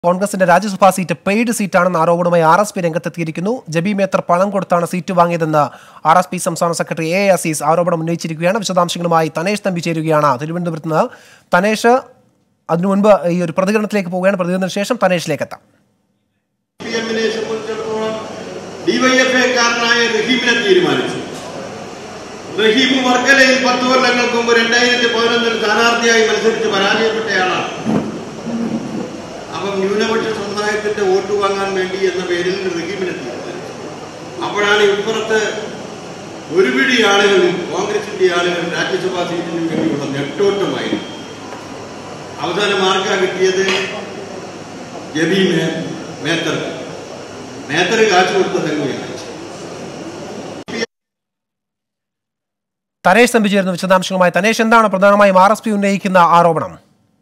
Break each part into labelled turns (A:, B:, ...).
A: കോൺഗ്രസിന്റെ Rajya Sabha seat paid സീറ്റാണെന്ന ആരോപണവുമായി ആർ എസ് പി രംഗത്തെത്തിയിരിക്കുന്നു ജബി മേത്തർ പണം കൊടുത്താണ് സീറ്റ് വാങ്ങിയതെന്ന് ആർ എസ് പി സംസ്ഥാന സെക്രട്ടറി എ അസീസ് ആരോപണം ഉന്നയിച്ചിരിക്കുകയാണ് വിശദാംശങ്ങളുമായി തനേഷ് തമ്പി ചേരുകയാണ് തിരുവനന്തപുരത്ത് നിന്ന് തനേഷ് അതിനു മുൻപ് ഈ ഒരു പ്രതികരണത്തിലേക്ക് പോവുകയാണ് പ്രതികരണത്തിന് ശേഷം തനേഷിലേക്ക് എത്താം
B: പി എമ്മിനെ സംബന്ധിച്ചിടത്തോളം ഡിവൈഎഫ്ഐക്കാരനായ റഹീമിനെ തീരുമാനിച്ചു റഹീം വർക്കലയിൽ പത്ത് കൊല്ലങ്ങൾക്ക് മുമ്പ് രണ്ടായിരത്തി പതിനൊന്നിൽ സ്ഥാനാർത്ഥിയായി മത്സരിച്ച് പരാജയപ്പെട്ടയാളാണ് അപ്പം ന്യൂനപക്ഷ സമുദായത്തിന്റെ വോട്ട് വാങ്ങാൻ വേണ്ടി എന്ന പേരിൽ റഹീമിനെ തീരുമാനിച്ചു അപ്പോഴാണ് ഇപ്പുറത്ത് ഒരു പിടി ആളുകൾ കോൺഗ്രസിന്റെ ആളുകൾ രാജ്യസഭാ സീറ്റിന് വേണ്ടിയുള്ള നെട്ടോട്ടമായിരുന്നു അവസാനം ആർക്കാ കിട്ടിയത് ജബി മേ മേത്തർ മേത്തർ കാശ് കൊടുത്ത തന്നെയാണ്
A: തനേഷ് തമ്പി ചേരുന്ന വിശദാംശങ്ങളുമായി തനേഷ് എന്താണ് പ്രധാനമായും ആർ എസ് പി ഉന്നയിക്കുന്ന ആരോപണം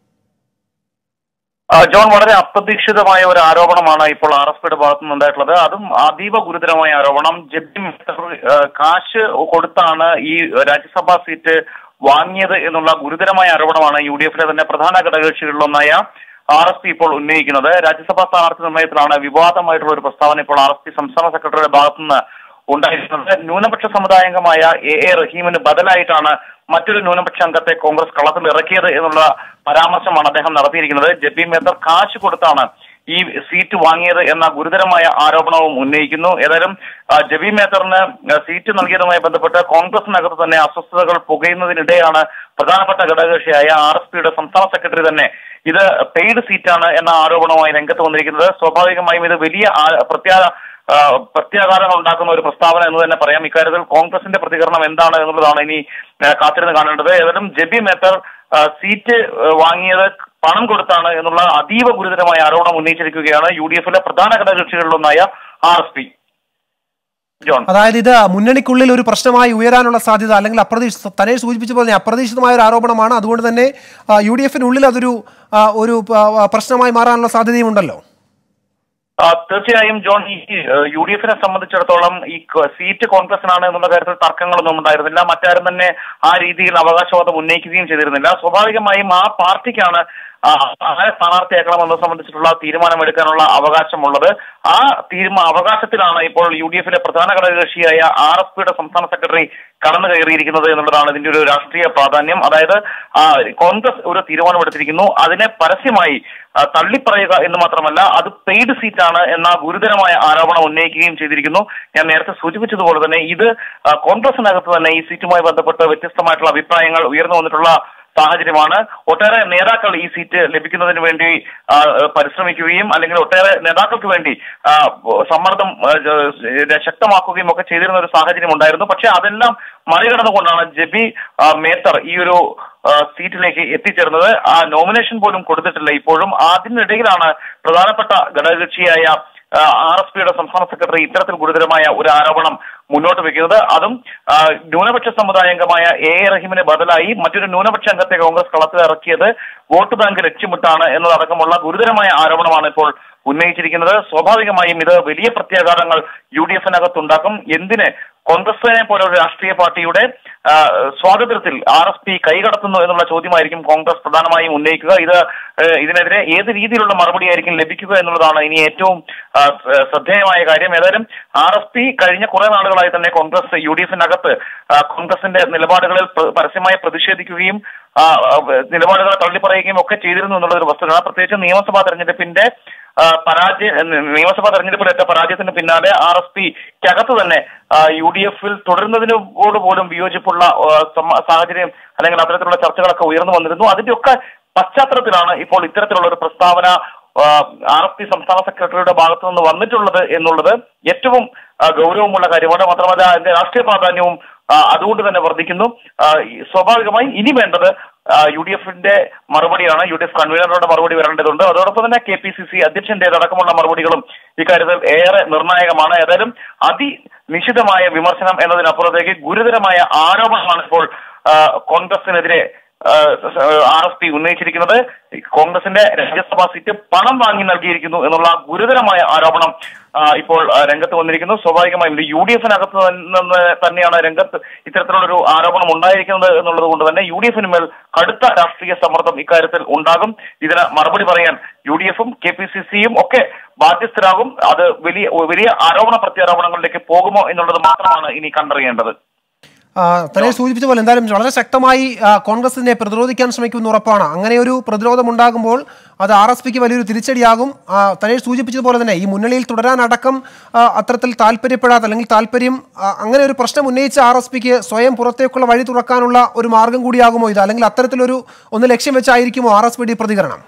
C: ആ, ജോൺ വളരെ അപ്രതീക്ഷിതമായ ഒരു ആരോപണമാണ് ഇപ്പോൾ ആർ എസ് പിയുടെ ഭാഗത്തു നിന്നുണ്ടായിട്ടുള്ളത് അതും അതീവ ഗുരുതരമായ ആരോപണം ജഡ്ജി മിസ്റ്റർ ആ, കാശ് കൊടുത്താണ് ഈ രാജ്യസഭാ സീറ്റ് വാങ്ങിയത് എന്നുള്ള ഗുരുതരമായ ആരോപണമാണ് യു ഡി എഫിലെ തന്നെ പ്രധാന ഘടകകക്ഷികളിലൊന്നായ ആർ എസ് പി ഇപ്പോൾ ഉന്നയിക്കുന്നത് രാജ്യസഭാ സ്ഥാനാർത്ഥി നിർണയത്തിലാണ് വിവാദമായിട്ടുള്ള ഒരു പ്രസ്താവന ഇപ്പോൾ ആർ എസ് പി സംസ്ഥാന സെക്രട്ടറിയുടെ ഭാഗത്തുനിന്ന് ഉണ്ടായിരിക്കുന്നത് ന്യൂനപക്ഷ സമുദായാംഗമായ എ എ റഹീമിന് ബദലായിട്ടാണ് മറ്റൊരു ന്യൂനപക്ഷ അംഗത്തെ കോൺഗ്രസ് കളത്തിൽ ഇറക്കിയത് എന്നുള്ള പരാമർശമാണ് അദ്ദേഹം നടത്തിയിരിക്കുന്നത് ജബി മേത്തർ കാശ് കൊടുത്താണ് ഈ സീറ്റ് വാങ്ങിയത് എന്ന ഗുരുതരമായ ആരോപണവും ഉന്നയിക്കുന്നു ഏതായാലും ആ, ജബി മേത്തറിന് സീറ്റ് നൽകിയതുമായി ബന്ധപ്പെട്ട് കോൺഗ്രസിനകത്ത് തന്നെ അസ്വസ്ഥതകൾ പുകയുന്നതിനിടെയാണ് പ്രധാനപ്പെട്ട ഘടകകക്ഷിയായ ആർ എസ് പിയുടെ സംസ്ഥാന സെക്രട്ടറി തന്നെ ഇത് പെയ്ഡ് സീറ്റാണ് എന്ന ആരോപണവുമായി രംഗത്ത് വന്നിരിക്കുന്നത് സ്വാഭാവികമായും ഇത് വലിയ ആ- പ്രത്യാ ആ, പ്രത്യാഘാതങ്ങൾ ഉണ്ടാക്കുന്ന ഒരു പ്രസ്താവന എന്ന് തന്നെ പറയാം ഇക്കാര്യത്തിൽ കോൺഗ്രസിന്റെ പ്രതികരണം എന്താണ് എന്നുള്ളതാണ് ഇനി ആ, കാത്തിരുന്ന് കാണേണ്ടത് ഏതായാലും ജബി മേത്തർ ആ, സീറ്റ് ആ, വാങ്ങിയത് പണം കൊടുത്താണ് എന്നുള്ള അതീവ ഗുരുതരമായ ആരോപണം ഉന്നയിച്ചിരിക്കുകയാണ് യു ഡി എഫിലെ പ്രധാന ഘടകകക്ഷികളിലൊന്നായ ആർ എസ് പി ജോൺ
A: അതായത് ഇത് മുന്നണിക്കുള്ളിൽ ഒരു പ്രശ്നമായി ഉയരാനുള്ള സാധ്യത അല്ലെങ്കിൽ അപ്രതീക്ഷിത തനേഷ് സൂചിപ്പിച്ച പോലെ അപ്രതീക്ഷിതമായ ഒരു ആരോപണമാണ് അതുകൊണ്ട് തന്നെ ആ, യു ഡി എഫിനുള്ളിൽ അതൊരു ആ, ഒരു ആ, പ്രശ്നമായി മാറാനുള്ള സാധ്യതയും ഉണ്ടല്ലോ
C: ആ, തീർച്ചയായും ജോൺ ഈ യു ഡി എഫിനെ സംബന്ധിച്ചിടത്തോളം ഈ ക- സീറ്റ് കോൺഗ്രസിനാണ് എന്നുള്ള കാര്യത്തിൽ തർക്കങ്ങളൊന്നും ഉണ്ടായിരുന്നില്ല മറ്റാരും തന്നെ ആ രീതിയിൽ അവകാശവാദം ഉന്നയിക്കുകയും ചെയ്തിരുന്നില്ല സ്വാഭാവികമായും ആ പാർട്ടിക്കാണ് ആ, ആരെ സ്ഥാനാർത്ഥിയാക്കണമെന്നത് സംബന്ധിച്ചിട്ടുള്ള തീരുമാനമെടുക്കാനുള്ള അവകാശമുള്ളത് ആ തീരുമാന അവകാശത്തിലാണ് ഇപ്പോൾ യു ഡി എഫിലെ പ്രധാന ഘടകകക്ഷിയായ ആർ എസ് പിയുടെ സംസ്ഥാന സെക്രട്ടറി കടന്നു കയറിയിരിക്കുന്നത് എന്നുള്ളതാണ് ഇതിന്റെ ഒരു രാഷ്ട്രീയ പ്രാധാന്യം അതായത് ആ, കോൺഗ്രസ് ഒരു തീരുമാനമെടുത്തിരിക്കുന്നു അതിനെ പരസ്യമായി ആ, തള്ളിപ്പറയുക എന്ന് മാത്രമല്ല അത് പെയ്ഡ് സീറ്റാണ് എന്ന ഗുരുതരമായ ആരോപണം ഉന്നയിക്കുകയും ചെയ്തിരിക്കുന്നു ഞാൻ നേരത്തെ സൂചിപ്പിച്ചതുപോലെ തന്നെ ഇത് ആ, കോൺഗ്രസിനകത്ത് തന്നെ ഈ സീറ്റുമായി ബന്ധപ്പെട്ട് വ്യത്യസ്തമായിട്ടുള്ള അഭിപ്രായങ്ങൾ ഉയർന്നു വന്നിട്ടുള്ള സാഹചര്യമാണ് ഒട്ടേറെ നേതാക്കൾ ഈ സീറ്റ് ലഭിക്കുന്നതിന് വേണ്ടി ആ, പരിശ്രമിക്കുകയും അല്ലെങ്കിൽ ഒട്ടേറെ നേതാക്കൾക്ക് വേണ്ടി ആ, സമ്മർദ്ദം ആ, ജ- ശക്തമാക്കുകയും ഒക്കെ ചെയ്തിരുന്ന ഒരു സാഹചര്യം ഉണ്ടായിരുന്നു പക്ഷെ അതെല്ലാം മറികടന്നുകൊണ്ടാണ് ജബി ആ, മേത്തർ ഈ ഒരു ആ, സീറ്റിലേക്ക് എത്തിച്ചേർന്നത് ആ നോമിനേഷൻ പോലും കൊടുത്തിട്ടില്ല ഇപ്പോഴും അതിനിടയിലാണ് പ്രധാനപ്പെട്ട ഘടകകക്ഷിയായ ആർ എസ് പിയുടെ സംസ്ഥാന സെക്രട്ടറി ഇത്തരത്തിൽ ഗുരുതരമായ ഒരു ആരോപണം മുന്നോട്ട് വെക്കുന്നത് അതും ആ, ന്യൂനപക്ഷ സമുദായാംഗമായ എ എ റഹീമിന് ബദലായി മറ്റൊരു ന്യൂനപക്ഷ അംഗത്തെ കോൺഗ്രസ് കളത്തിൽ ഇറക്കിയത് വോട്ട് ബാങ്ക് ലക്ഷ്യമിട്ടാണ് എന്നതടക്കമുള്ള ഗുരുതരമായ ആരോപണമാണ് ഇപ്പോൾ ഉന്നയിച്ചിരിക്കുന്നത് സ്വാഭാവികമായും ഇത് വലിയ പ്രത്യാഘാതങ്ങൾ യു ഡി എഫിനകത്തുണ്ടാക്കും എന്തിന് കോൺഗ്രസിനെ പോലെ ഒരു രാഷ്ട്രീയ പാർട്ടിയുടെ ആ, സ്വാതന്ത്ര്യത്തിൽ ആർ എസ് പി കൈകടത്തുന്നു എന്നുള്ള ചോദ്യമായിരിക്കും കോൺഗ്രസ് പ്രധാനമായും ഉന്നയിക്കുക ഇത് ഏ, ഇതിനെതിരെ ഏത് രീതിയിലുള്ള മറുപടിയായിരിക്കും ലഭിക്കുക എന്നുള്ളതാണ് ഇനി ഏറ്റവും ആ, ശ്ര- ശ്രദ്ധേയമായ കാര്യം ഏതായാലും ആർ എസ് പി കഴിഞ്ഞ കുറെ നാളുകളായി തന്നെ കോൺഗ്രസ് യു ഡി എഫിനകത്ത് ആ, കോൺഗ്രസിന്റെ നിലപാടുകളിൽ പ്ര- പരസ്യമായി പ്രതിഷേധിക്കുകയും ആ, ആ, നിലപാടുകളെ തള്ളിപ്പറയുകയും ഒക്കെ ചെയ്തിരുന്നു എന്നുള്ളൊരു വസ്തുതയാണ് പ്രത്യേകിച്ച് നിയമസഭാ തെരഞ്ഞെടുപ്പിന്റെ ആ, പരാജയ നിയമസഭാ തെരഞ്ഞെടുപ്പിലേറ്റ പരാജയത്തിന് പിന്നാലെ ആർ എസ് പിക്കകത്ത് തന്നെ യു ഡി എഫിൽ തുടരുന്നതിനോട് പോലും വിയോജിപ്പുള്ള ആ, സമ- സാഹചര്യം അല്ലെങ്കിൽ അത്തരത്തിലുള്ള ചർച്ചകളൊക്കെ ഉയർന്നു വന്നിരുന്നു അതിന്റെയൊക്കെ പശ്ചാത്തലത്തിലാണ് ഇപ്പോൾ ഇത്തരത്തിലുള്ള ഒരു പ്രസ്താവന ആർ എസ് പി സംസ്ഥാന സെക്രട്ടറിയുടെ ഭാഗത്തു നിന്ന് വന്നിട്ടുള്ളത് എന്നുള്ളത് ഏറ്റവും ആ, ഗൗരവമുള്ള കാര്യമാണ് മാത്രമല്ല അതിന്റെ രാഷ്ട്രീയ പ്രാധാന്യവും ആ, അതുകൊണ്ട് തന്നെ വർദ്ധിക്കുന്നു ആ, ഈ സ്വാഭാവികമായും ഇനി വേണ്ടത് യു ഡി എഫിന്റെ മറുപടിയാണ് യു ഡി എഫ് കൺവീനറുടെ മറുപടി വരേണ്ടതുണ്ട് അതോടൊപ്പം തന്നെ കെ പി സി സി അധ്യക്ഷന്റേതടക്കമുള്ള മറുപടികളും ഇക്കാര്യത്തിൽ ഏറെ നിർണായകമാണ് ഏതായാലും അതിനിശിതമായ വിമർശനം എന്നതിനപ്പുറത്തേക്ക് ഗുരുതരമായ ആരോപണമാണ് ഇപ്പോൾ ആ, കോൺഗ്രസിനെതിരെ ആർ എസ് പി ഉന്നയിച്ചിരിക്കുന്നത് കോൺഗ്രസിന്റെ രാജ്യസഭാ സീറ്റ് പണം വാങ്ങി നൽകിയിരിക്കുന്നു എന്നുള്ള ഗുരുതരമായ ആരോപണം ആ, ഇപ്പോൾ ആ, രംഗത്ത് വന്നിരിക്കുന്നു സ്വാഭാവികമായും ഇത് യു ഡി എഫിനകത്ത് നിന്ന് തന്നെയാണ് രംഗത്ത് ഇത്തരത്തിലുള്ളൊരു ആരോപണം ഉണ്ടായിരിക്കുന്നത് എന്നുള്ളത് കൊണ്ട് തന്നെ യു ഡി എഫിന് മേൽ കടുത്ത രാഷ്ട്രീയ സമ്മർദ്ദം ഇക്കാര്യത്തിൽ ഉണ്ടാകും ഇതിന് മറുപടി പറയാൻ യു ഡി എഫും കെ പി സി സിയും ഒക്കെ ബാധ്യസ്ഥരാകും അത് വലിയ വലിയ ആരോപണ പ്രത്യാരോപണങ്ങളിലേക്ക് പോകുമോ എന്നുള്ളത് മാത്രമാണ് ഇനി കണ്ടറിയേണ്ടത്
A: ആ, തനേഷ് സൂചിപ്പിച്ച പോലെ എന്തായാലും വളരെ ശക്തമായി ആ, കോൺഗ്രസിനെ പ്രതിരോധിക്കാൻ ശ്രമിക്കുമെന്ന് ഉറപ്പാണ് അങ്ങനെ ഒരു പ്രതിരോധം ഉണ്ടാകുമ്പോൾ അത് ആർ എസ് പിക്ക് വലിയൊരു തിരിച്ചടിയാകും ആ, തനേഷ് സൂചിപ്പിച്ചതുപോലെ തന്നെ ഈ മുന്നണിയിൽ തുടരാനടക്കം ആ, അത്തരത്തിൽ താല്പര്യപ്പെടാത്ത അല്ലെങ്കിൽ താല്പര്യം ആ, അങ്ങനെ ഒരു പ്രശ്നം ഉന്നയിച്ച ആർ എസ് പിക്ക് സ്വയം പുറത്തേക്കുള്ള വഴി തുറക്കാനുള്ള ഒരു മാർഗം കൂടിയാകുമോ ഇത് അല്ലെങ്കിൽ അത്തരത്തിലൊരു ഒന്ന് ലക്ഷ്യം വെച്ചായിരിക്കുമോ ആർ എസ് പി ഡി പ്രതികരണം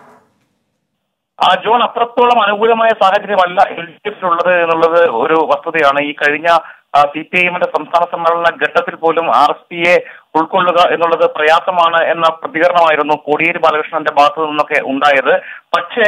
C: ആ ജോൺ അത്രത്തോളം അനുകൂലമായ സാഹചര്യമല്ല എൽ ഡി എഫിലുള്ളത് എന്നുള്ളത് ഒരു വസ്തുതയാണ് ഈ കഴിഞ്ഞ സി പി ഐ എമ്മിന്റെ സംസ്ഥാന സമ്മേളന ഘട്ടത്തിൽ പോലും ആർ എസ് പിയെ ഉൾക്കൊള്ളുക എന്നുള്ളത് പ്രയാസമാണ് എന്ന പ്രതികരണമായിരുന്നു കോടിയേരി ബാലകൃഷ്ണന്റെ ഭാഗത്തു നിന്നൊക്കെ ഉണ്ടായത് പക്ഷേ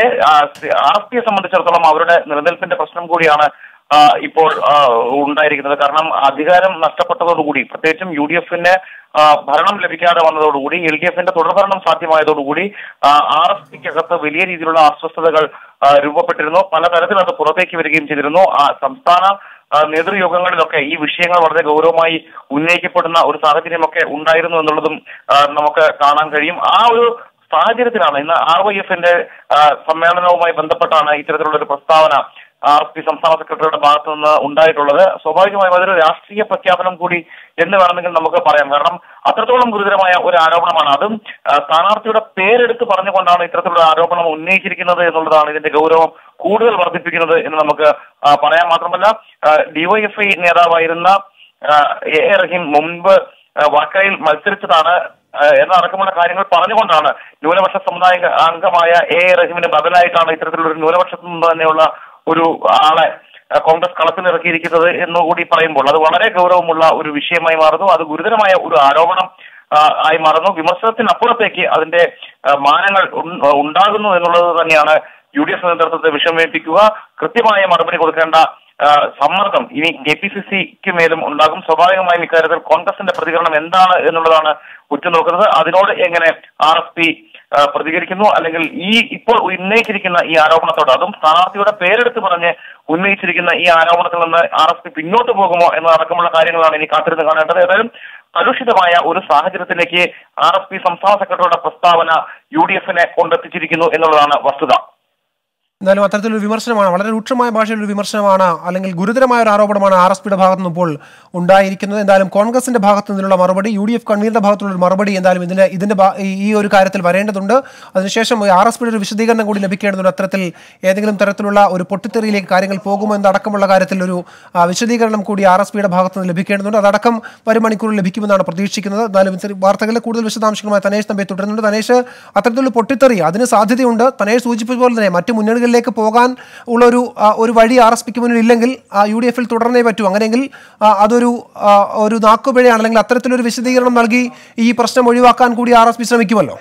C: ആർ എസ് പിയെ സംബന്ധിച്ചിടത്തോളം അവരുടെ നിലനിൽപ്പിന്റെ പ്രശ്നം കൂടിയാണ് ആ, ഇപ്പോൾ ആ, ഉണ്ടായിരിക്കുന്നത് കാരണം അധികാരം നഷ്ടപ്പെട്ടതോടുകൂടി പ്രത്യേകിച്ചും യു ഡി എഫിന് ഭരണം ലഭിക്കാതെ വന്നതോടുകൂടി എൽ ഡി എഫിന്റെ തുടർഭരണം സാധ്യമായതോടുകൂടി ആർ എസ് പിക്കകത്ത് വലിയ രീതിയിലുള്ള അസ്വസ്ഥതകൾ ആ, രൂപപ്പെട്ടിരുന്നു പലതരത്തിൽ അത് പുറത്തേക്ക് വരികയും ചെയ്തിരുന്നു ആ, സംസ്ഥാന ആ, നേതൃയോഗങ്ങളിലൊക്കെ ഈ വിഷയങ്ങൾ വളരെ ഗൗരവമായി ഉന്നയിക്കപ്പെടുന്ന ഒരു സാഹചര്യമൊക്കെ ഉണ്ടായിരുന്നു എന്നുള്ളതും ആ, നമുക്ക് കാണാൻ കഴിയും ആ ഒരു സാഹചര്യത്തിലാണ് ഇന്ന് ആർ വൈ എഫിന്റെ സമ്മേളനവുമായി ബന്ധപ്പെട്ടാണ് ഇത്തരത്തിലുള്ള ഒരു പ്രസ്താവന ആർ എസ് പി സംസ്ഥാന സെക്രട്ടറിയുടെ ഭാഗത്തു നിന്ന് ഉണ്ടായിട്ടുള്ളത് സ്വാഭാവികമായും അതൊരു രാഷ്ട്രീയ പ്രഖ്യാപനം കൂടി എന്ന് വേണമെങ്കിൽ നമുക്ക് പറയാം കാരണം അത്രത്തോളം ഗുരുതരമായ ഒരു ആരോപണമാണ് അതും ആ, സ്ഥാനാർത്ഥിയുടെ പേരെടുത്ത് പറഞ്ഞുകൊണ്ടാണ് ഇത്തരത്തിലുള്ള ആരോപണം ഉന്നയിച്ചിരിക്കുന്നത് എന്നുള്ളതാണ് ഇതിന്റെ ഗൗരവം കൂടുതൽ വർദ്ധിപ്പിക്കുന്നത് എന്ന് നമുക്ക് ആ, പറയാൻ മാത്രമല്ല ഡിവൈഎഫ്ഐ നേതാവായിരുന്ന ആ, എ എ റഹീം മുൻപ് ആ, വാക്കയിൽ മത്സരിച്ചതാണ് ആ, എന്നടക്കമുള്ള കാര്യങ്ങൾ പറഞ്ഞുകൊണ്ടാണ് ന്യൂനപക്ഷ സമുദായ അംഗമായ എ എ റഹീമിന് ബദലായിട്ടാണ് ഇത്തരത്തിലുള്ള ഒരു ന്യൂനപക്ഷത്തിൽ നിന്ന് തന്നെയുള്ള ഒരു ആളെ ആ, കോൺഗ്രസ് കളത്തിലിറക്കിയിരിക്കുന്നത് എന്നുകൂടി പറയുമ്പോൾ അത് വളരെ ഗൗരവമുള്ള ഒരു വിഷയമായി മാറുന്നു അത് ഗുരുതരമായ ഒരു ആരോപണം ആ, ആയി മാറുന്നു വിമർശനത്തിനപ്പുറത്തേക്ക് അതിന്റെ ആ, മാനങ്ങൾ ഉൺ- ഉണ്ടാകുന്നു എന്നുള്ളത് തന്നെയാണ് യു ഡി എഫ് നേതൃത്വത്തെ വിഷമിപ്പിക്കുക കൃത്യമായ മറുപടി കൊടുക്കേണ്ട ആ, സമ്മർദ്ദം ഇനി കെ പി സി സിക്ക് മേലും ഉണ്ടാകും സ്വാഭാവികമായും ഇക്കാര്യത്തിൽ കോൺഗ്രസിന്റെ പ്രതികരണം എന്താണ് എന്നുള്ളതാണ് ഉറ്റുനോക്കുന്നത് അതിനോട് എങ്ങനെ ആർ എസ് പി പ്രതികരിക്കുന്നു അല്ലെങ്കിൽ ഈ ഇപ്പോൾ ഉന്നയിച്ചിരിക്കുന്ന ഈ ആരോപണത്തോട് അതും സ്ഥാനാർത്ഥിയുടെ പേരെടുത്ത് പറഞ്ഞ് ഉന്നയിച്ചിരിക്കുന്ന ഈ ആരോപണത്തിൽ നിന്ന് ആർ എസ് പി പിന്നോട്ട് പോകുമോ എന്നതടക്കമുള്ള കാര്യങ്ങളാണ് ഇനി കാത്തിരുന്ന് കാണേണ്ടത് ഏതായാലും കലുഷിതമായ ഒരു സാഹചര്യത്തിലേക്ക് ആർ എസ് പി സംസ്ഥാന സെക്രട്ടറിയുടെ പ്രസ്താവന യു ഡി എഫിനെ കൊണ്ടെത്തിച്ചിരിക്കുന്നു എന്നുള്ളതാണ് വസ്തുത
A: എന്തായാലും അത്തരത്തിലൊരു വിമർശനമാണ് വളരെ രൂക്ഷമായ ഭാഷയിലൊരു വിമർശനമാണ് അല്ലെങ്കിൽ ഗുരുതരമായ ഒരു ആരോപണമാണ് ആർ എസ് പിയുടെ ഭാഗത്തു നിന്ന് ഇപ്പോൾ ഉണ്ടായിരിക്കുന്നത് എന്തായാലും കോൺഗ്രസിന്റെ ഭാഗത്തു നിന്നുള്ള മറുപടി യു ഡി എഫ് കൺവീനറുടെ ഭാഗത്തുള്ള ഒരു മറുപടി എന്തായാലും ഇതിന്റെ ഇതിന്റെ ഭാ- ഈ- ഈ ഒരു കാര്യത്തിൽ വരേണ്ടതുണ്ട് അതിനുശേഷം ആർ എസ് പിയുടെ ഒരു വിശദീകരണം കൂടി ലഭിക്കേണ്ടതുണ്ട് അത്തരത്തിൽ ഏതെങ്കിലും തരത്തിലുള്ള ഒരു പൊട്ടിത്തെറിയിലേക്ക് കാര്യങ്ങൾ പോകുമോ എന്നടക്കമുള്ള കാര്യത്തിൽ ഒരു ആ, വിശദീകരണം കൂടി ആർ എസ് പിയുടെ ഭാഗത്ത് നിന്ന് ലഭിക്കേണ്ടതുണ്ട് അതടക്കം വരും മണിക്കൂറിൽ ലഭിക്കുമെന്നാണ് പ്രതീക്ഷിക്കുന്നത് എന്തായാലും ഇത്തരം വാർത്തകളിലെ കൂടുതൽ വിശദാംശങ്ങളുമായി തനേഷ് തമ്പി തുടരുന്നുണ്ട് തനേഷ് അത്തരത്തിലുള്ള പൊട്ടിത്തെറി അതിന് സാധ്യതയുണ്ട് തനേഷ് സൂചിപ്പിച്ച പോലെ തന്നെ മറ്റു മുന്നണികളിലേക്ക് പോകാൻ ഉള്ള ഒരു ആ, ഒരു വഴി ആർ എസ് പിക്ക് മുന്നിൽ ഇല്ലെങ്കിൽ യു ഡി എഫിൽ തുടർന്നേ പറ്റൂ അങ്ങനെയെങ്കിൽ ആ, അതൊരു ആ, ഒരു നാക്കുപിഴയാണ് അല്ലെങ്കിൽ അത്തരത്തിലൊരു വിശദീകരണം നൽകി ഈ പ്രശ്നം ഒഴിവാക്കാൻ കൂടി ആർ എസ് പി ശ്രമിക്കുമല്ലോ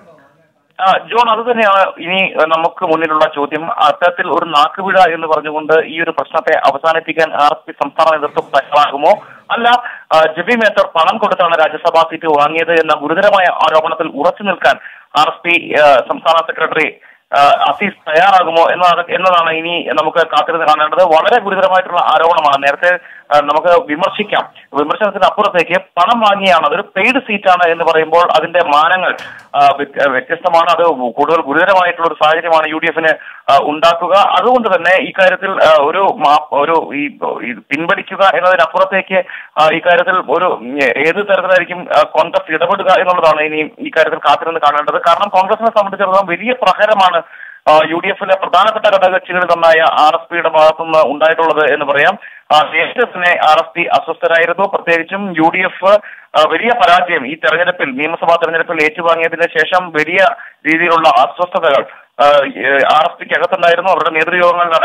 C: ആ, ജോൺ അത് തന്നെയാണ് ഇനി അഹ്, നമുക്ക് മുന്നിലുള്ള ചോദ്യം അത്തരത്തിൽ ഒരു നാക്കുപിഴ എന്ന് പറഞ്ഞുകൊണ്ട് ഈ ഒരു പ്രശ്നത്തെ അവസാനിപ്പിക്കാൻ ആർ എസ് പി സംസ്ഥാന നേതൃത്വം തയ്യാറാകുമോ അല്ല ആ, ജബി മേത്തർ പണം കൊടുത്താണ് രാജ്യസഭാ സീറ്റ് വാങ്ങിയത് എന്ന ഗുരുതരമായ ആരോപണത്തിൽ ഉറച്ചു നിൽക്കാൻ ആർ എസ് പി സംസ്ഥാന സെക്രട്ടറി ആ, അസീസ് തയ്യാറാകുമോ എന്നതാണ് എന്നതാണ് ഇനി നമുക്ക് കാത്തിരുന്ന് കാണേണ്ടത് വളരെ ഗുരുതരമായിട്ടുള്ള ആരോപണമാണ് നേരത്തെ ആ, നമുക്ക് വിമർശിക്കാം വിമർശനത്തിന് അപ്പുറത്തേക്ക് പണം വാങ്ങിയാണ് അതൊരു പെയ്ഡ് സീറ്റാണ് എന്ന് പറയുമ്പോൾ അതിന്റെ മാനങ്ങൾ ആ, വ്യ- വ്യത്യസ്തമാണ് അത് കൂടുതൽ ഗുരുതരമായിട്ടുള്ള ഒരു സാഹചര്യമാണ് യു ഡി എഫിന് ഉണ്ടാക്കുക അതുകൊണ്ട് തന്നെ ഇക്കാര്യത്തിൽ ആ, ഒരു മാ- ഒരു ഈ ഈ പിൻവലിക്കുക എന്നതിനപ്പുറത്തേക്ക് ആ, ഇക്കാര്യത്തിൽ ഒരു ഉം, ഏത് തരത്തിലായിരിക്കും ആ, കോൺഗ്രസ് ഇടപെടുക എന്നുള്ളതാണ് ഇനി ഇക്കാര്യത്തിൽ കാത്തിരുന്ന് കാണേണ്ടത് കാരണം കോൺഗ്രസിനെ സംബന്ധിച്ചിടത്തോളം വലിയ പ്രഹരമാണ് യു ഡി എഫിലെ പ്രധാനപ്പെട്ട ഘടകകക്ഷികളിൽ ഒന്നായ ആർ എസ് പിയുടെ ഭാഗത്തുനിന്ന് ഉണ്ടായിട്ടുള്ളത് എന്ന് പറയാം ആ, നേരത്തെ തന്നെ ആർ എസ് പി അസ്വസ്ഥരായിരുന്നു പ്രത്യേകിച്ചും യു ഡി എഫ് വലിയ പരാജയം ഈ തെരഞ്ഞെടുപ്പിൽ നിയമസഭാ തെരഞ്ഞെടുപ്പിൽ ഏറ്റുവാങ്ങിയതിന് ശേഷം വലിയ രീതിയിലുള്ള അസ്വസ്ഥതകൾ ആർ എസ് പിക്ക് അകത്തുണ്ടായിരുന്നു അവരുടെ നേതൃയോഗങ്ങളിലടക്കം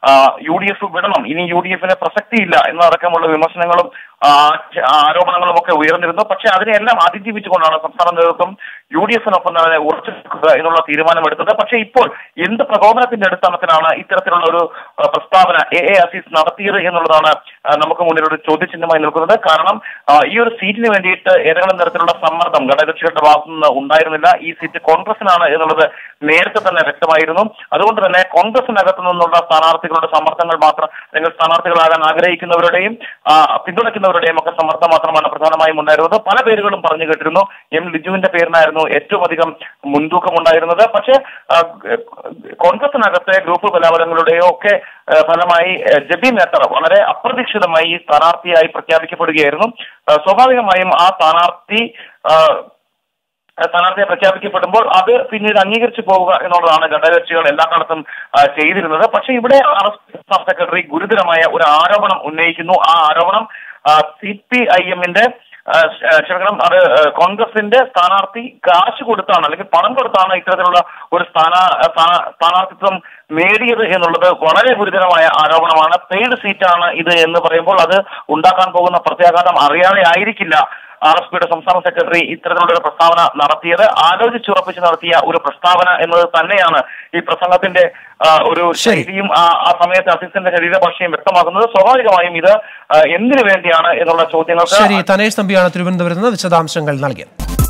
C: യു ഡി എഫ് വിടണം ഇനി യു ഡി എഫിന് പ്രസക്തിയില്ല എന്നടക്കമുള്ള വിമർശനങ്ങളും ആ, ച- ആരോപണങ്ങളും ഒക്കെ ഉയർന്നിരുന്നു പക്ഷെ അതിനെല്ലാം അതിജീവിച്ചുകൊണ്ടാണ് സംസ്ഥാന നേതൃത്വം യു ഡി എഫിനൊപ്പം തന്നെ ഉറച്ചു നിൽക്കുക എന്നുള്ള തീരുമാനമെടുത്തത് പക്ഷേ ഇപ്പോൾ എന്ത് പ്രകോപനത്തിന്റെ അടിസ്ഥാനത്തിലാണ് ഇത്തരത്തിലുള്ള ഒരു ആ, പ്രസ്താവന എ എ അസീസ് നടത്തിയത് എന്നുള്ളതാണ് ആ, നമുക്ക് മുന്നിൽ ഒരു ചോദ്യചിഹ്നമായി നിൽക്കുന്നത് കാരണം ആ, ഈ ഒരു സീറ്റിന് വേണ്ടിയിട്ട് ഏതെങ്കിലും തരത്തിലുള്ള സമ്മർദ്ദം ഘടകകക്ഷികളുടെ ഭാഗത്തു നിന്ന് ഉണ്ടായിരുന്നില്ല ഈ സീറ്റ് കോൺഗ്രസിനാണ് എന്നുള്ളത് നേരത്തെ തന്നെ വ്യക്തമായിരുന്നു അതുകൊണ്ട് തന്നെ കോൺഗ്രസിനകത്തു നിന്നുള്ള സ്ഥാനാർത്ഥികളുടെ സമ്മർദ്ദങ്ങൾ മാത്രം അല്ലെങ്കിൽ സ്ഥാനാർത്ഥികളാകാൻ ആഗ്രഹിക്കുന്നവരുടെയും ആ, പിന്തുണയ്ക്കുന്നവരുടെയും ഒക്കെ സമ്മർദ്ദം മാത്രമാണ് പ്രധാനമായും ഉണ്ടായിരുന്നത് പല പേരുകളും പറഞ്ഞു കേട്ടിരുന്നു എം ലിജുവിന്റെ പേരിനായിരുന്നു ഏറ്റവും അധികം മുൻതൂക്കം ഉണ്ടായിരുന്നത് പക്ഷേ ആ, കോൺഗ്രസിനകത്തെ ഗ്രൂപ്പ് ബലാബലങ്ങളുടെയോ ഒക്കെ ആ, ഫലമായി ആ, ജബി മേത്തർ വളരെ അപ്രതീക്ഷിതമായി ഈ സ്ഥാനാർത്ഥിയായി പ്രഖ്യാപിക്കപ്പെടുകയായിരുന്നു ആ, സ്വാഭാവികമായും ആ സ്ഥാനാർത്ഥി ആ, സ്ഥാനാർത്ഥിയെ പ്രഖ്യാപിക്കപ്പെടുമ്പോൾ അത് പിന്നീട് അംഗീകരിച്ചു പോവുക എന്നുള്ളതാണ് ഘടകകക്ഷികൾ എല്ലാ കാലത്തും ആ, ചെയ്തിരുന്നത് പക്ഷേ ഇവിടെ ആർ എസ് പി സംസ്ഥാന സെക്രട്ടറി ഗുരുതരമായ ഒരു ആരോപണം ഉന്നയിക്കുന്നു ആ ആരോപണം സി പി ഐ എമ്മിന്റെ ക്ഷമിക്കണം അത് ആ, കോൺഗ്രസിന്റെ സ്ഥാനാർത്ഥി കാശ് കൊടുത്താണ് അല്ലെങ്കിൽ പണം കൊടുത്താണ് ഇത്തരത്തിലുള്ള ഒരു സ്ഥാന സ്ഥാന- സ്ഥാനാർത്ഥിത്വം നേടിയത് എന്നുള്ളത് വളരെ ഗുരുതരമായ ആരോപണമാണ് പെയ്ഡ് സീറ്റാണ് ഇത് എന്ന് പറയുമ്പോൾ അത് ഉണ്ടാക്കാൻ പോകുന്ന പ്രത്യാഘാതം അറിയാതെ ആയിരിക്കില്ല ആർ എസ് പിയുടെ സംസ്ഥാന സെക്രട്ടറി ഇത്തരത്തിലുള്ള ഒരു പ്രസ്താവന നടത്തിയത് ആലോചിച്ചുറപ്പിച്ച് നടത്തിയ ഒരു പ്രസ്താവന എന്നത് തന്നെയാണ് ഈ പ്രസംഗത്തിന്റെ ആ, ഒരു
A: ശരി.
C: ശൈലിയും ആ ആ സമയത്ത് അസിസ്റ്റന്റ് ശരീരഭാഷയും വ്യക്തമാക്കുന്നത് സ്വാഭാവികമായും ഇത് ആ, എന്തിനു വേണ്ടിയാണ് എന്നുള്ള ചോദ്യങ്ങൾക്ക്
A: ശരി തനേഷ് തമ്പിയാണ് തിരുവനന്തപുരത്ത് നിന്ന് വിശദാംശങ്ങൾ നൽകിയത്